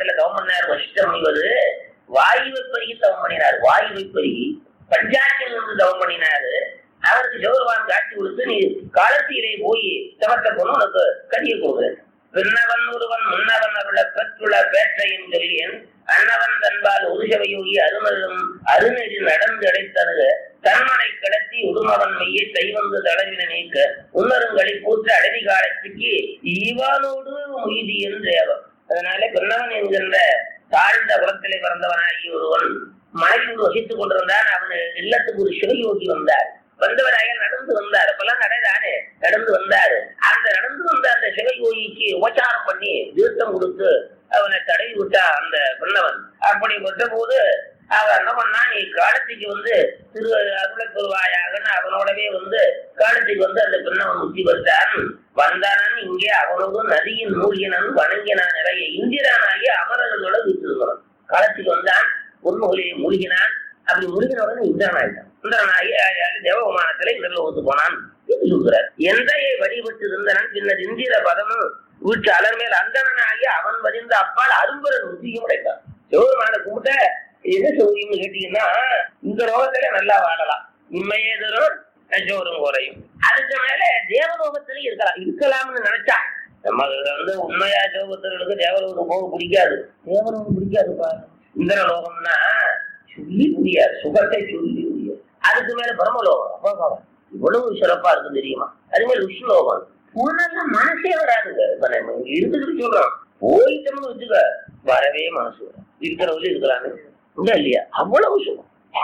ஹிமாலயத்துல தவம் பண்ணார் வசிஷ்ட முனிவர் வாயுவை பெருகி தவம் பண்ணினார் வாயுவை பெருகி பஞ்சாட்சியில் இருந்து தவம் பண்ணினாரு அவருக்கு சிவபெருமான் காட்சி கொடுத்து நீ காலத்திலே போய் தவத்தை கொண்டு உனக்கு கதியை கொடுக்குறேன் பின்னவன் ஒருவன் முன்னவன் அருள பெற்றுள்ள பேட்டையும் சொல்லியன் அன்னவன் தன்பால் உருசவையோகி அருணரும் அருணெறி நடந்து அடைத்தருக தன்மனை கிடத்தி உடுமவன் மெய்யை தைவந்து தளவின நீக்க உன்னருங்களை பூற்ற அடவி காலத்துக்கு ஈவானோடு உய்தி என்று அவர் அதனால பின்னவன் என்கின்ற தாழ்ந்த குலத்திலே பிறந்தவனாகி ஒருவன் மனைவியோடு வசித்துக் கொண்டிருந்தான் அவன் இல்லத்துக்கு ஒரு சிவயோகி வந்தார் வந்தவராக நடந்து வந்தார் அப்பெல்லாம் நடைதானே நடந்து வந்தாரு அந்த நடந்து வந்த அந்த சிவயோகிக்கு உபச்சாரம் பண்ணி தீர்த்தம் கொடுத்து அவனை தடவி விட்டா அந்த பின்னவன் அப்படி விட்ட போது அவன் என்ன பண்ணா நீ காலத்துக்கு வந்து திரு அருளை பெறுவாயாகன்னு அவனோடவே வந்து காலத்துக்கு வந்து அந்த பின்னவன் முத்தி வருத்தான் வந்தானன் இங்கே அவனோடு நதியின் மூழ்கினன் வணங்கினான் நிறைய இந்திரனாகி அமரர்களோட விட்டுருந்தான் காலத்துக்கு வந்தான் பொன்முகலியை மூழ்கினான் அப்படி மூழ்கின உடனே இந்திரன் ஆயிட்டான் இந்திரனாகி ஆயாலும் தேவகுமானத்துல இந்திரல ஒத்து போனான் என்று சொல்கிறார் எந்தையை வழிபட்டு இருந்தனன் பின்னர் இந்திர பதமும் வீட்டு அலர் மேல் அந்தணனாகி அவன் வரிந்த அப்பால் அரும்பரன் முத்தியும் உடைத்தான் சிவபெருமான கும்பிட்ட எது சௌரியம்னு கேட்டீங்கன்னா இந்த லோகத்துல நல்லா வாழலாம் இம்மையே தரும் நெஞ்சோரும் குறையும் அதுக்கு மேல தேவலோகத்திலும் இருக்கலாம் இருக்கலாம்னு நினைச்சா நம்ம வந்து உண்மையா சிவபக்தர்களுக்கு தேவலோகம் போக பிடிக்காது தேவலோகம் பிடிக்காதுப்பா இந்திர லோகம்னா சொல்லி முடியாது சுகத்தை சொல்லி முடியாது அதுக்கு மேல பிரம்மலோகம் அப்பா பாவம். இவ்வளவு சிறப்பா இருக்கு தெரியுமா அது மேல விஷ்ணுலோகம் போனால மனசே வராதுங்க இப்ப நம்ம இங்க இருந்துக்கிட்டு சொல்றோம் போயிட்டோம்னு வச்சுக்க வரவே மனசு வரும் இருக்கிறவங்க இருக்கலாமே இல்ல இல்லையா அவ்வளவு சுகம்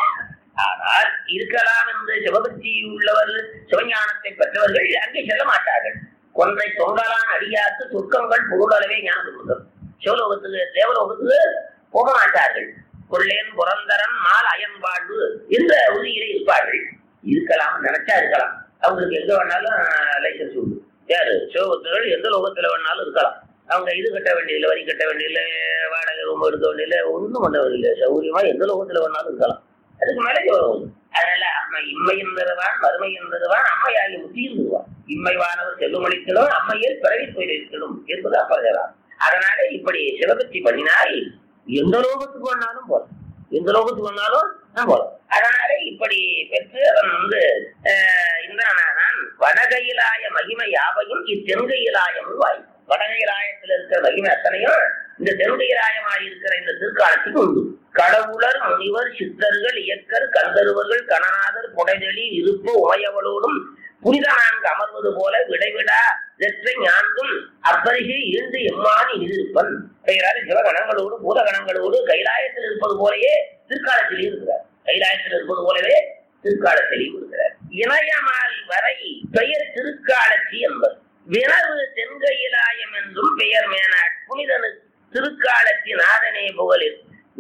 ஆனால் இருக்கலாம் என்று சிவபக்தி உள்ளவர்கள் சிவஞானத்தை பெற்றவர்கள் அங்கே செல்ல மாட்டார்கள் கொன்றை தொங்கலான் அடியாத்து துர்க்கங்கள் பொருளளவே ஞானம் கொடுக்கும் சிவலோகத்துக்கு தேவலோகத்துக்கு போக மாட்டார்கள் கொள்ளேன் புரந்தரன் மால் அயன்பாடு என்ற உறுதியிலே இருப்பார்கள் இருக்கலாம் நினைச்சா இருக்கலாம் அவங்களுக்கு எங்க வேணாலும் லைசன்ஸ் உண்டு யாரு சிவபக்தர்கள் எந்த லோகத்துல வேணாலும் இருக்கலாம் அவங்க இது கட்ட வேண்டியதில்லை வரி கட்ட வேண்டியதில்லை வாடகை ரொம்ப எடுக்க வேண்டியதில்லை ஒன்றும் பண்ண வேண்டியதில்லை சௌகரியமா எந்த லோகத்துல வேணாலும் இருக்கலாம் அதுக்கு மேலே சிவலோகம் அதனால அம்மை இம்மை என்பதுவான் வறுமை என்பதுவான் அம்மையாகி முத்தியிருந்துவான் இம்மைவானவர் செல்லுமளித்தலும் அம்மையில் பிறவி போயிருக்கணும் என்பது அப்பறலாம் அதனால இப்படி சிவபக்தி பண்ணினால் எந்த லோகத்துக்கு வேணாலும் போலாம் எந்த லோகத்துக்கு வேணாலும் நான் போலாம் அதனால இப்படி பெற்று அவன் வந்து ஆஹ், இந்திரனானான் வடகையிலாய மகிமை யாவையும் இத்தென்கையிலாயம் வாய் வடகையிலாயத்தில் இருக்கிற மகிமை அத்தனையும் இந்த தென்கையிலாயமாய் இருக்கிற இந்த திருக்காலத்துக்கு உண்டு கடவுளர் முனிவர் சித்தர்கள் இயக்கர் கந்தருவர்கள் கணநாதர் புடைதெளி இருப்பு உமையவளோடும் புனித நான்கு அமர்வது போல விடைவிடா வெற்றை ஞான்கும் அப்பரிசை ஈண்டு எம்மானி இருப்பன் பெயராறு சிவகணங்களோடு பூதகணங்களோடு கைலாயத்தில் இருப்பது போலயே திருக்காலத்தில் இருக்கிறார் கைலாயத்தில் இருப்பது போலவே திருக்காலத்திலையும் இருக்கிறார் இணையமால் வரை பெயர் திருக்காலத்தி என்பது வினவு தென்கையிலாயம் என்றும் பெயர் மேனாட் புனிதனு திருக்காலத்தி நாதனே புகழில்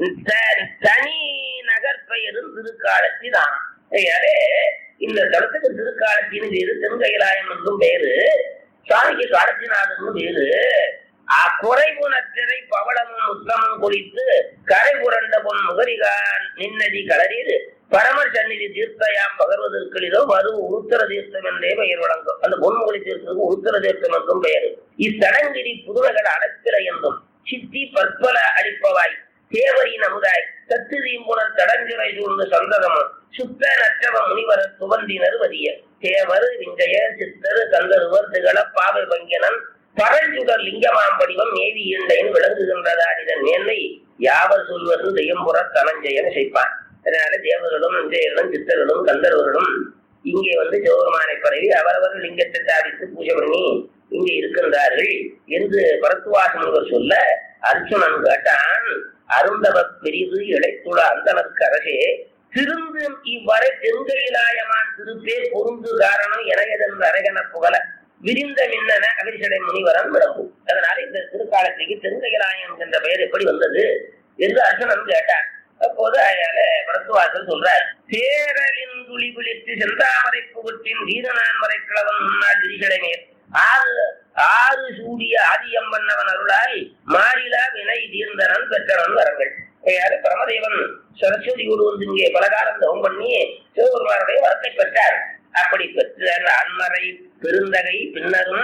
த- தனி நகர் பெயரும் திருக்காலத்தி தான் யாரே இந்த தலத்துக்கு திருக்காலத்தின் பேரு தென்கையிலாயம் என்றும் பேரு சுவாமிக்கு காலத்திநாதன் பேரு ஆ, குறைவுணத்திரை பவளமும் உத்தமும் குளித்து கரை புரண்ட பொன் முகரிகான் நின்னதி களரில் பரமர் சந்நிதி தீர்த்தையாம் பகர்வதற்கிலோ மறு உருத்தர தீர்த்தம் என்றே பெயர் வழங்கும் அந்த பொன்முகலி தீர்த்தத்துக்கு உருத்தர தீர்த்தம் என்றும் பெயர் இத்தடங்கிரி புதுமைகள் அடக்கிற என்றும் சித்தி பற்பல அளிப்பவாய் தேவரின் அமுதாய் தத்து தீம்புணர் தடஞ்சுரை சூழ்ந்த சந்ததமும் சுத்த நற்றவ முனிவர் துவந்தினர் வதிய தேவர் விஞ்சய சித்தர் கந்தருவர் திகழ பாவை பங்கினன் பரஞ்சுடர் லிங்கமாம் படிவம் மேவி ஈண்டையின் விளங்குகின்றதான் இதன் மேன்மை யாவர் சொல்வது தெய்யம்புற தனஞ்சயன் செய்ப்பான் அதனால தேவர்களும் இந்தியர்களும் சித்தர்களும் கந்தர்வர்களும் இங்கே வந்து சிவபெருமானை பரவி அவரவர் லிங்கத்தை தாவித்து பூஜை பண்ணி இங்கே இருக்கின்றார்கள் என்று பரத்துவாச முனிவர் சொல்ல அர்ஜுனன் கேட்டான் அருந்தவ பெரிது இடைத்துள அந்தனருக்கு அரசே திருந்தும் இவ்வரை தென்கையிலாயமான் திருப்பே பொருந்து காரணம் எனகதன் அரகன புகழ விரிந்த மின்னன அகிர்சடை முனிவரன் விளம்பும் அதனால இந்த திருக்காலத்துக்கு தென்கையிலாயம் என்ற பெயர் எப்படி வந்தது என்று அர்ஜுனன் கேட்டான் அப்போது அயால பரத்துவாசல் சொல்றார் தேரலின் துளி பிடித்து செந்தாமரை புகட்டின் வீரனான் வரை கிழவன் முன்னாள் திரிகடை மேல் ஆறு ஆறு சூடிய ஆதியம்பன்னவன் அருளால் மாறிலா வினை தீர்ந்தனன் பெற்றனன் வரங்கள் யாரு பிரமதேவன் சரஸ்வதியோடு வந்து இங்கே பலகாலம் தவம் பண்ணி சிவபெருமானுடைய வரத்தை பெற்றார் அப்படி பெற்ற அன்மறை பெருந்தகை பின்னரும்